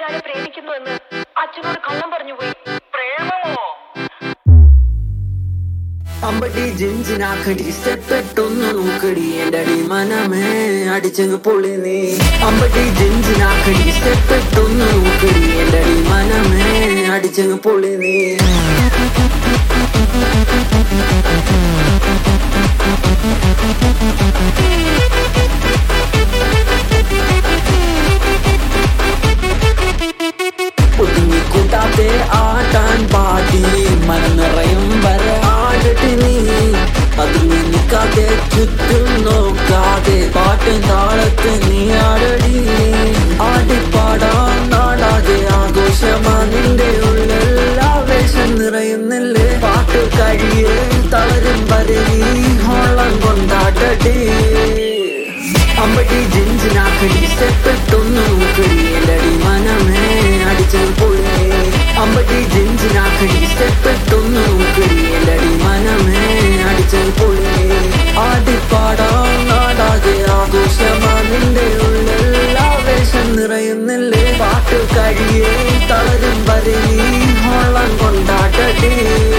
ഒരാളെ പ്രേമിക്കുന്നുവെന്ന് അച്ഛനോട് കള്ളം പറഞ്ഞു പോയി പ്രേമമോ അമ്പടി ജിഞ്ചിനാക്കടി സ്റ്റെപ്പെട്ടൊന്നു നോക്കടി എന്റെ അടി മനമേ അടിച്ചങ്ങ് പൊളി നീ അമ്പടി ജിഞ്ചിനാക്കടി സ്റ്റെപ്പെട്ടൊന്നു നോക്കടി എന്റെ അടി മനമേ അടിച്ചങ്ങ് പൊളി നീ ഒതുങ്ങി കൂട്ടാതെ ആട്ടാൻ പാടി മനം നിറയും വരെ ആടട്ട് നീ അതുങ്ങി നിൽക്കാതെ ചുറ്റും നോക്കാതെ പാട്ടും താളത്ത് നീ ആടടി ആടിപ്പാടാൻ നാടാതെ ആഘോഷമാ നിന്റെ ഉള്ളിൽ ആവേശം നിറയുന്നില്ലേ പാട്ട് കഴിയേ തളരും വരെ നീ ഹോളം കൊണ്ടാടടി അമ്പടി ജിഞ്ചിനാക്കടി സ്റ്റെപ്പെട്ടൊന്നു നോക്കടി എന്റെ അടി മനമേ അടിച്ചത് പൊളി അമ്പടി ജിഞ്ചിനാക്കടി സ്റ്റെപ്പെട്ടൊന്നു നോക്കടി എന്റെ അടി മനമേ അടിച്ചത് പൊളി ആടിപ്പാടാം നാടാകെ ആഘോഷമാ നിന്റെ ഉള്ളിൽ ആവേശം നിറയുന്നില്ലേ പാട്ട് കഴിയേ തളരും വരെ നീ ഹോളം കൊണ്ടാടടി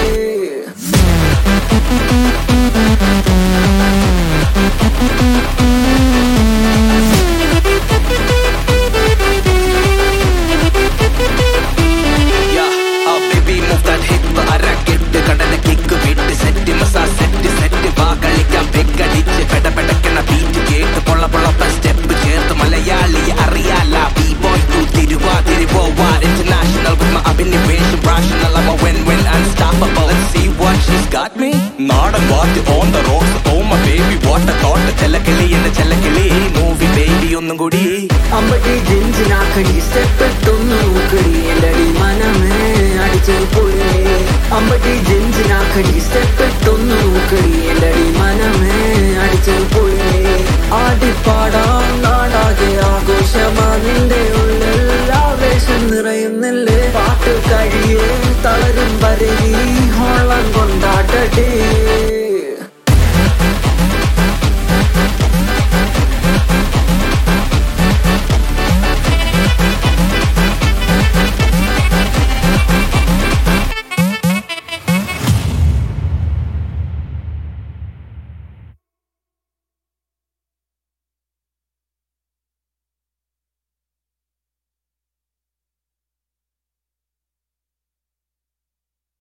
Yeah, oh baby move that hip അരക്കിട്ട് കടല കിക്ക് വിട്ട് സെറ്റ് മസാ സെറ്റ് സെറ്റ് വാ കളിക്കാം പെക്കടിച്ച് പെട പെടക്കണ ബീറ്റ് കേട്ട് പൊള്ള പൊള്ളപ്പ സ്റ്റെപ്പ് ചേർത്ത് മലയാളിയെ അറിയാല ബി ബോയ് ടു തിരുവാതിരുവോ വാ ഇന്റർനാഷണൽ with my അഭിനിവേശം rational I'm a win win unstoppable let's see what she's got me നാടൻ വാറ്റ് on the rocks oh my baby what a thought ചെല്ലക്കിളി എന്റെ ചെല്ലക്കിളി മൂവി ബേബി ഒന്നും കൂടി അമ്പടി ജിഞ്ചിനാക്കടി സ്റ്റെപ്പെട്ടൊന്നു നോക്കടി എന്റെ അടി മനമേ അടിച്ചത് പൊളി അമ്പടി ജിഞ്ചിനാക്കടി സ്റ്റെപ്പെട്ടൊന്നു നോക്കടി എന്റെ അടി മനമേ അടിച്ചത് പൊളി ആടിപ്പാടാം നാടാകെ ആഘോഷമാ നിന്റെ ഉള്ളിൽ ആവേശം നിറയുന്നില്ലേ പാട്ട് കഴിയേ തളരും വരെ നീ ഹോളം കൊണ്ടാടടേ